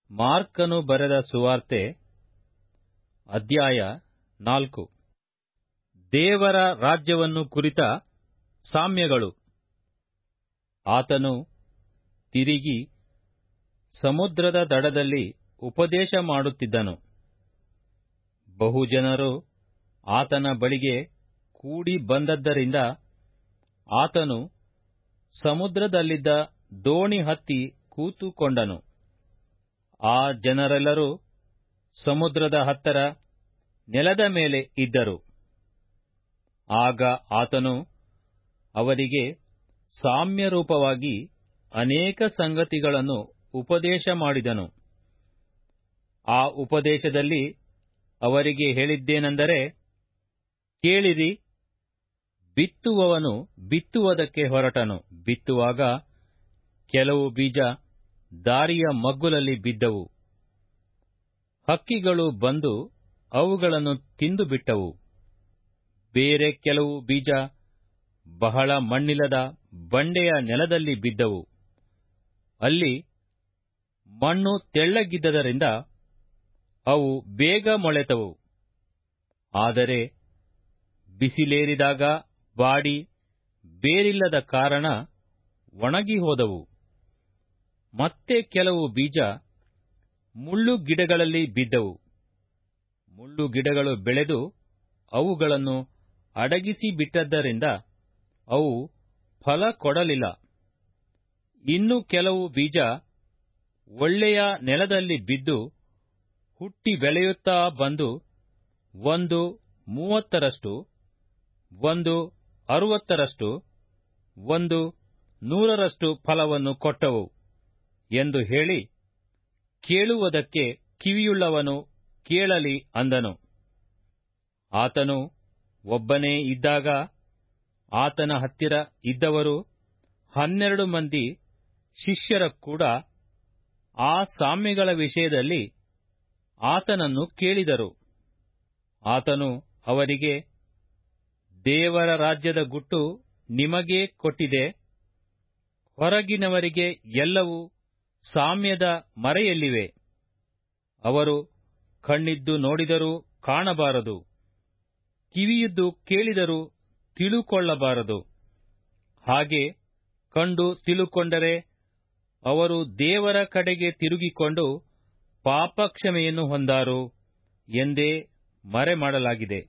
ಮಾರ್ಕನು ಬರೆದ ಸುವಾರ್ತೆ ಅಧ್ಯಾಯ ನಾಲ್ಕು ದೇವರ ರಾಜ್ಯವನ್ನು ಕುರಿತ ಸಾಮ್ಯಗಳು ಆತನು ತಿರುಗಿ ಸಮುದ್ರದ ದಡದಲ್ಲಿ ಉಪದೇಶ ಮಾಡುತ್ತಿದ್ದನು ಬಹುಜನರು ಆತನ ಬಳಿಗೆ ಕೂಡಿ ಬಂದದ್ದರಿಂದ ಆತನು ಸಮುದ್ರದಲ್ಲಿದ್ದ ದೋಣಿ ಹತ್ತಿ ಕೂತುಕೊಂಡನು ಆ ಜನರೆಲ್ಲರೂ ಸಮುದ್ರದ ಹತ್ತರ ನೆಲದ ಮೇಲೆ ಇದ್ದರು ಆಗ ಆತನು ಅವರಿಗೆ ಸಾಮ್ಯರೂಪವಾಗಿ ಅನೇಕ ಸಂಗತಿಗಳನ್ನು ಉಪದೇಶ ಮಾಡಿದನು ಆ ಉಪದೇಶದಲ್ಲಿ ಅವರಿಗೆ ಹೇಳಿದ್ದೇನೆಂದರೆ ಕೇಳಿರಿ ಬಿತ್ತುವವನು ಬಿತ್ತುವುದಕ್ಕೆ ಹೊರಟನು ಬಿತ್ತುವಾಗ ಕೆಲವು ಬೀಜ ದಾರಿಯ ಮಗ್ಗುಲಲ್ಲಿ ಬಿದ್ದವು ಹಕ್ಕಿಗಳು ಬಂದು ಅವುಗಳನ್ನು ತಿಂದು ಬಿಟ್ಟವು ಬೇರೆ ಕೆಲವು ಬೀಜ ಬಹಳ ಮಣ್ಣಿಲ್ಲದ ಬಂಡೆಯ ನೆಲದಲ್ಲಿ ಬಿದ್ದವು ಅಲ್ಲಿ ಮಣ್ಣು ತೆಳ್ಳಗಿದ್ದರಿಂದ ಅವು ಬೇಗ ಮೊಳೆತವು ಆದರೆ ಬಿಸಿಲೇರಿದಾಗ ಬಾಡಿ ಬೇರಿಲ್ಲದ ಕಾರಣ ಒಣಗಿ ಹೋದವು ಮತ್ತೆ ಕೆಲವು ಬೀಜ ಮುಳ್ಳು ಗಿಡಗಳಲ್ಲಿ ಬಿದ್ದವು ಮುಳ್ಳು ಗಿಡಗಳು ಬೆಳೆದು ಅವುಗಳನ್ನು ಅಡಗಿಸಿ ಬಿಟ್ಟದ್ದರಿಂದ ಅವು ಫಲ ಕೊಡಲಿಲ್ಲ ಇನ್ನು ಕೆಲವು ಬೀಜ ಒಳ್ಳೆಯ ನೆಲದಲ್ಲಿ ಬಿದ್ದು ಹುಟ್ಟಿ ಬೆಳೆಯುತ್ತಾ ಬಂದು ಒಂದು ಮೂವತ್ತರಷ್ಟು ಒಂದು ಅರುವತ್ತರಷ್ಟು ಒಂದು ನೂರರಷ್ಟು ಫಲವನ್ನು ಕೊಟ್ಟವು ಎಂದು ಹೇಳಿ ಕೇಳುವುದಕ್ಕೆ ಕಿವಿಯುಳ್ಳವನು ಕೇಳಲಿ ಅಂದನು ಆತನು ಒಬ್ಬನೇ ಇದ್ದಾಗ ಆತನ ಹತ್ತಿರ ಇದ್ದವರು ಹನ್ನೆರಡು ಮಂದಿ ಶಿಷ್ಯರ ಕೂಡ ಆ ಸಾಮ್ಯಗಳ ವಿಷಯದಲ್ಲಿ ಆತನನ್ನು ಕೇಳಿದರು ಆತನು ಅವರಿಗೆ ದೇವರ ರಾಜ್ಯದ ಗುಟ್ಟು ನಿಮಗೇ ಕೊಟ್ಟಿದೆ ಹೊರಗಿನವರಿಗೆ ಎಲ್ಲವೂ ಸಾಮ್ಯದ ಮರೆಯಲ್ಲಿವೆ ಅವರು ಕಣ್ಣಿದ್ದು ನೋಡಿದರೂ ಕಾಣಬಾರದು ಕಿವಿಯಿದ್ದು ಕೇಳಿದರೂ ತಿಳುಕೊಳ್ಳಬಾರದು ಹಾಗೆ ಕಂಡು ತಿಳುಕೊಂಡರೆ ಅವರು ದೇವರ ಕಡೆಗೆ ತಿರುಗಿಕೊಂಡು ಪಾಪಕ್ಷಮೆಯನ್ನು ಹೊಂದಾರು ಎಂದೇ ಮರೆಮಾಡಲಾಗಿದೆ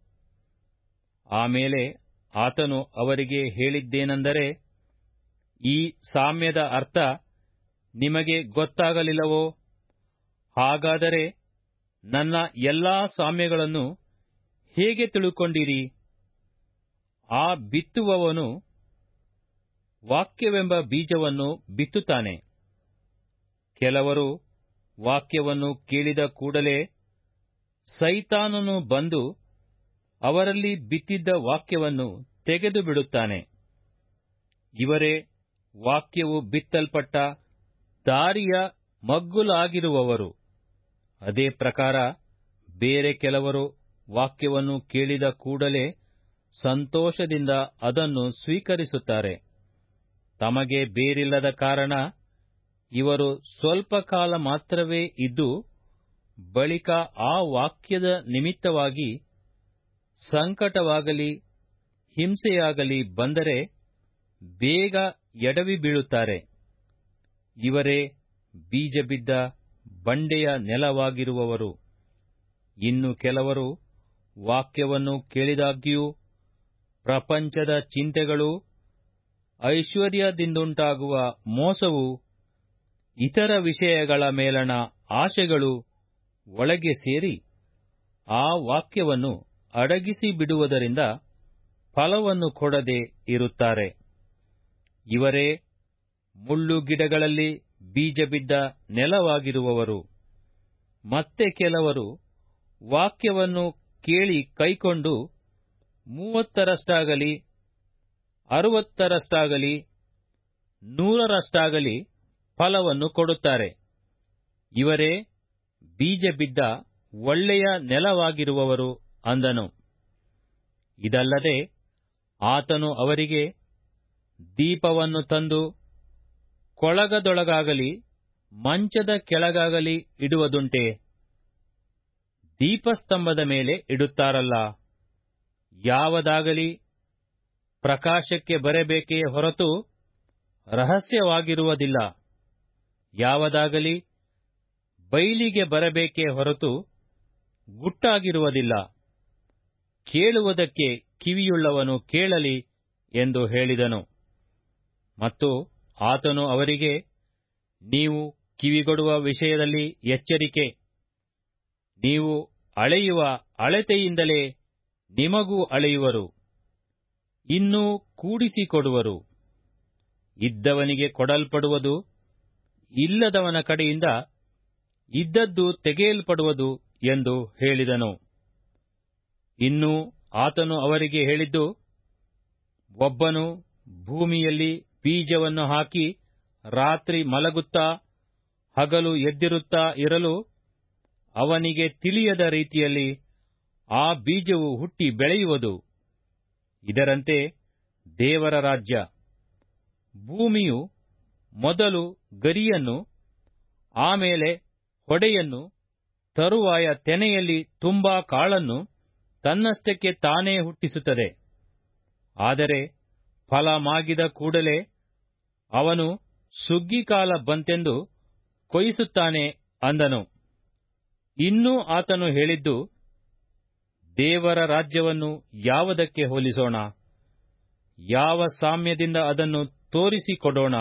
ಆಮೇಲೆ ಆತನು ಅವರಿಗೆ ಹೇಳಿದ್ದೇನೆಂದರೆ ಈ ಸಾಮ್ಯದ ಅರ್ಥ ನಿಮಗೆ ಗೊತ್ತಾಗಲಿಲ್ಲವೋ ಹಾಗಾದರೆ ನನ್ನ ಎಲ್ಲಾ ಸಾಮ್ಯಗಳನ್ನು ಹೇಗೆ ತಿಳುಕೊಂಡಿರಿ ಆ ಬಿತ್ತುವವನು ವಾಕ್ಯವೆಂಬ ಬೀಜವನ್ನು ಬಿತ್ತುತ್ತಾನೆ ಕೆಲವರು ವಾಕ್ಯವನ್ನು ಕೇಳಿದ ಕೂಡಲೇ ಸೈತಾನನು ಬಂದು ಅವರಲ್ಲಿ ಬಿತ್ತಿದ್ದ ವಾಕ್ಯವನ್ನು ತೆಗೆದು ಬಿಡುತ್ತಾನೆ ಇವರೇ ವಾಕ್ಯವು ಬಿತ್ತಲ್ಪಟ್ಟ ದಾರಿಯ ಮಗ್ಗುಲಾಗಿರುವವರು ಅದೇ ಪ್ರಕಾರ ಬೇರೆ ಕೆಲವರು ವಾಕ್ಯವನ್ನು ಕೇಳಿದ ಕೂಡಲೇ ಸಂತೋಷದಿಂದ ಅದನ್ನು ಸ್ವೀಕರಿಸುತ್ತಾರೆ ತಮಗೆ ಬೇರಿಲ್ಲದ ಕಾರಣ ಇವರು ಸ್ವಲ್ಪ ಕಾಲ ಮಾತ್ರವೇ ಇದ್ದು ಬಳಿಕ ಆ ವಾಕ್ಯದ ನಿಮಿತ್ತವಾಗಿ ಸಂಕಟವಾಗಲಿ ಹಿಂಸೆಯಾಗಲಿ ಬಂದರೆ ಬೇಗ ಎಡವಿ ಬೀಳುತ್ತಾರೆ ಇವರೇ ಬೀಜ ಬಿದ್ದ ಬಂಡೆಯ ನೆಲವಾಗಿರುವವರು ಇನ್ನು ಕೆಲವರು ವಾಕ್ಯವನ್ನು ಕೇಳಿದಾಗ್ಯೂ ಪ್ರಪಂಚದ ಚಿಂತೆಗಳು ಐಶ್ವರ್ಯದಿಂದುಂಟಾಗುವ ಮೋಸವು ಇತರ ವಿಷಯಗಳ ಮೇಲಣ ಆಶೆಗಳು ಒಳಗೆ ಸೇರಿ ಆ ವಾಕ್ಯವನ್ನು ಅಡಗಿಸಿ ಬಿಡುವುದರಿಂದ ಫಲವನ್ನು ಕೊಡದೆ ಇರುತ್ತಾರೆ ಇವರೇ ಮುಳ್ಳು ಗಿಡಗಳಲ್ಲಿ ಬೀಜ ಬಿದ್ದ ನೆಲವಾಗಿರುವವರು ಮತ್ತೆ ಕೆಲವರು ವಾಕ್ಯವನ್ನು ಕೇಳಿ ಕೈಕೊಂಡು ಮೂವತ್ತರಷ್ಟಾಗಲಿ ಅರುವತ್ತರಷ್ಟಾಗಲಿ ನೂರರಷ್ಟಾಗಲಿ ಫಲವನ್ನು ಕೊಡುತ್ತಾರೆ ಇವರೇ ಬೀಜ ಬಿದ್ದ ಒಳ್ಳೆಯ ನೆಲವಾಗಿರುವವರು ಅಂದನು ಇದಲ್ಲದೆ ಆತನು ಅವರಿಗೆ ದೀಪವನ್ನು ತಂದು ಕೊಳಗದೊಳಗಾಗಲಿ ಮಂಚದ ಕೆಳಗಾಗಲಿ ಇಡುವುದುಂಟೆ ದೀಪಸ್ತಂಭದ ಮೇಲೆ ಇಡುತ್ತಾರಲ್ಲ ಯಾವದಾಗಲಿ ಪ್ರಕಾಶಕ್ಕೆ ಬರಬೇಕೇ ಹೊರತು ರಹಸ್ಯವಾಗಿರುವುದಿಲ್ಲ ಯಾವದಾಗಲಿ ಬೈಲಿಗೆ ಬರಬೇಕೇ ಹೊರತು ಗುಟ್ಟಾಗಿರುವುದಿಲ್ಲ ಕೇಳುವುದಕ್ಕೆ ಕಿವಿಯುಳ್ಳವನು ಕೇಳಲಿ ಎಂದು ಹೇಳಿದನು ಮತ್ತು ಆತನು ಅವರಿಗೆ ನೀವು ಕಿವಿಗೊಡುವ ವಿಷಯದಲ್ಲಿ ಎಚ್ಚರಿಕೆ ನೀವು ಅಳೆಯುವ ಅಳತೆಯಿಂದಲೇ ನಿಮಗೂ ಅಳೆಯುವರು ಇನ್ನೂ ಕೂಡಿಸಿಕೊಡುವರು ಇದ್ದವನಿಗೆ ಕೊಡಲ್ಪಡುವುದು ಇಲ್ಲದವನ ಕಡೆಯಿಂದ ಇದ್ದದ್ದು ತೆಗೆಯಲ್ಪಡುವುದು ಎಂದು ಹೇಳಿದನು ಇನ್ನೂ ಆತನು ಅವರಿಗೆ ಹೇಳಿದ್ದು ಒಬ್ಬನು ಭೂಮಿಯಲ್ಲಿ ಬೀಜವನ್ನು ಹಾಕಿ ರಾತ್ರಿ ಮಲಗುತ್ತಾ ಹಗಲು ಎದ್ದಿರುತ್ತಾ ಇರಲು ಅವನಿಗೆ ತಿಳಿಯದ ರೀತಿಯಲ್ಲಿ ಆ ಬೀಜವು ಹುಟ್ಟಿ ಬೆಳೆಯುವುದು ಇದರಂತೆ ದೇವರ ರಾಜ್ಯ ಭೂಮಿಯು ಮೊದಲು ಗರಿಯನ್ನು ಆಮೇಲೆ ಹೊಡೆಯನ್ನು ತರುವಾಯ ತೆನೆಯಲ್ಲಿ ತುಂಬಾ ಕಾಳನ್ನು ತನ್ನಷ್ಟಕ್ಕೆ ತಾನೇ ಹುಟ್ಟಿಸುತ್ತದೆ ಆದರೆ ಫಲ ಮಾಗಿದ ಕೂಡಲೇ ಅವನು ಸುಗ್ಗಿಕಾಲ ಬಂತೆಂದು ಕೊಯ್ಯಿಸುತ್ತಾನೆ ಅಂದನು ಇನ್ನೂ ಆತನು ಹೇಳಿದ್ದು ದೇವರ ರಾಜ್ಯವನ್ನು ಯಾವುದಕ್ಕೆ ಹೋಲಿಸೋಣ ಯಾವ ಸಾಮ್ಯದಿಂದ ಅದನ್ನು ತೋರಿಸಿಕೊಡೋಣ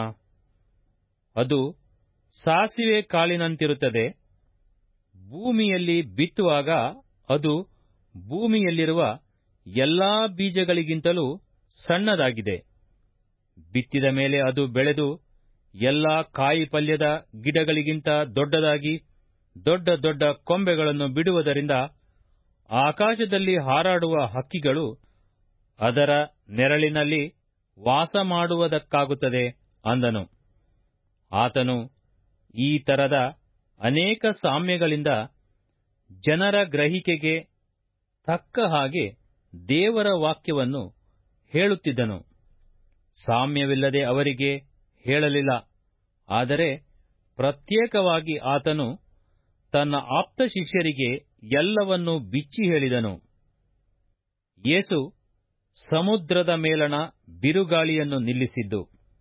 ಅದು ಸಾಸಿವೆ ಕಾಳಿನಂತಿರುತ್ತದೆ ಭೂಮಿಯಲ್ಲಿ ಬಿತ್ತುವಾಗ ಅದು ಭೂಮಿಯಲ್ಲಿರುವ ಎಲ್ಲಾ ಬೀಜಗಳಿಗಿಂತಲೂ ಸಣ್ಣದಾಗಿದೆ ಬಿತ್ತಿದ ಮೇಲೆ ಅದು ಬೆಳೆದು ಎಲ್ಲಾ ಕಾಯಿ ಪಲ್ಯದ ಗಿಡಗಳಿಗಿಂತ ದೊಡ್ಡದಾಗಿ ದೊಡ್ಡ ದೊಡ್ಡ ಕೊಂಬೆಗಳನ್ನು ಬಿಡುವುದರಿಂದ ಆಕಾಶದಲ್ಲಿ ಹಾರಾಡುವ ಹಕ್ಕಿಗಳು ಅದರ ನೆರಳಿನಲ್ಲಿ ವಾಸ ಮಾಡುವುದಕ್ಕಾಗುತ್ತದೆ ಅಂದನು ಆತನು ಈ ತರದ ಅನೇಕ ಸಾಮ್ಯಗಳಿಂದ ಜನರ ಗ್ರಹಿಕೆಗೆ ತಕ್ಕ ಹಾಗೆ ದೇವರ ವಾಕ್ಯವನ್ನು ಹೇಳುತ್ತಿದ್ದನು ಸಾಮ್ಯವಿಲ್ಲದೆ ಅವರಿಗೆ ಹೇಳಲಿಲ್ಲ ಆದರೆ ಪ್ರತ್ಯೇಕವಾಗಿ ಆತನು ತನ್ನ ಆಪ್ತ ಶಿಷ್ಯರಿಗೆ ಎಲ್ಲವನ್ನೂ ಬಿಚ್ಚಿ ಹೇಳಿದನು ಯೇಸು ಸಮುದ್ರದ ಮೇಲಣ ಬಿರುಗಾಳಿಯನ್ನು ನಿಲ್ಲಿಸಿದ್ದು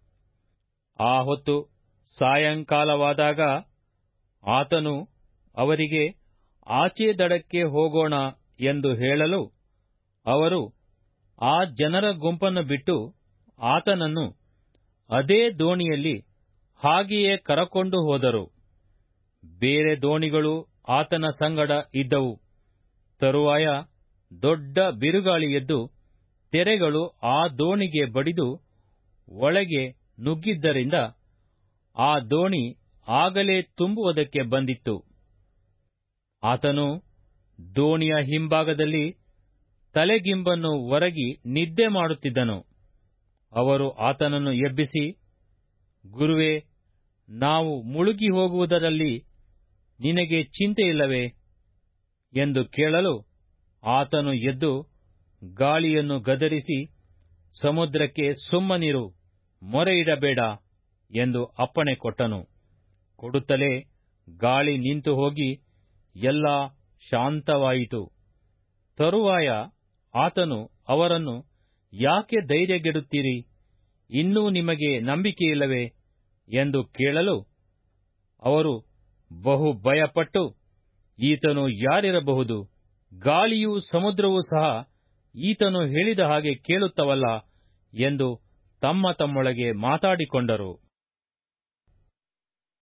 ಆ ಹೊತ್ತು ಸಾಯಂಕಾಲವಾದಾಗ ಆತನು ಅವರಿಗೆ ಆಚೆ ದಡಕ್ಕೆ ಹೋಗೋಣ ಎಂದು ಹೇಳಲು ಅವರು ಆ ಜನರ ಗುಂಪನ್ನು ಬಿಟ್ಟು ಆತನನ್ನು ಅದೇ ದೋಣಿಯಲ್ಲಿ ಹಾಗೆಯೇ ಕರಕೊಂಡು ಹೋದರು ಬೇರೆ ದೋಣಿಗಳು ಆತನ ಸಂಗಡ ಇದ್ದವು ತರುವಾಯ ದೊಡ್ಡ ಬಿರುಗಾಳಿ ಎದ್ದು ತೆರೆಗಳು ಆ ದೋಣಿಗೆ ಬಡಿದು ಒಳಗೆ ನುಗ್ಗಿದ್ದರಿಂದ ಆ ದೋಣಿ ಆಗಲೇ ತುಂಬುವುದಕ್ಕೆ ಬಂದಿತ್ತು ಆತನು ದೋಣಿಯ ಹಿಂಭಾಗದಲ್ಲಿ ತಲೆಗಿಂಬನ್ನು ಒರಗಿ ನಿದ್ದೆ ಮಾಡುತ್ತಿದ್ದನು ಅವರು ಆತನನ್ನು ಎಬ್ಬಿಸಿ ಗುರುವೇ ನಾವು ಮುಳುಗಿ ಹೋಗುವುದರಲ್ಲಿ ನಿನಗೆ ಚಿಂತೆಯಿಲ್ಲವೇ ಎಂದು ಕೇಳಲು ಆತನು ಎದ್ದು ಗಾಳಿಯನ್ನು ಗದರಿಸಿ ಸಮುದ್ರಕ್ಕೆ ಸುಮ್ಮನಿರು ಮೊರೆಯಿಡಬೇಡ ಎಂದು ಅಪ್ಪಣೆ ಕೊಟ್ಟನು ಕೊಡುತ್ತಲೇ ಗಾಳಿ ನಿಂತು ಹೋಗಿ ಎಲ್ಲ ಶಾಂತವಾಯಿತು ತರುವಾಯ ಆತನು ಅವರನ್ನು ಯಾಕೆ ಧೈರ್ಯಗೆಡುತ್ತೀರಿ ಇನ್ನೂ ನಿಮಗೆ ನಂಬಿಕೆಯಿಲ್ಲವೇ ಎಂದು ಕೇಳಲು ಅವರು ಬಹು ಭಯಪಟ್ಟು ಈತನು ಯಾರಿರಬಹುದು ಗಾಳಿಯೂ ಸಮುದ್ರವೂ ಸಹ ಈತನು ಹೇಳಿದ ಹಾಗೆ ಕೇಳುತ್ತವಲ್ಲ ಎಂದು ತಮ್ಮ ತಮ್ಮೊಳಗೆ ಮಾತಾಡಿಕೊಂಡರು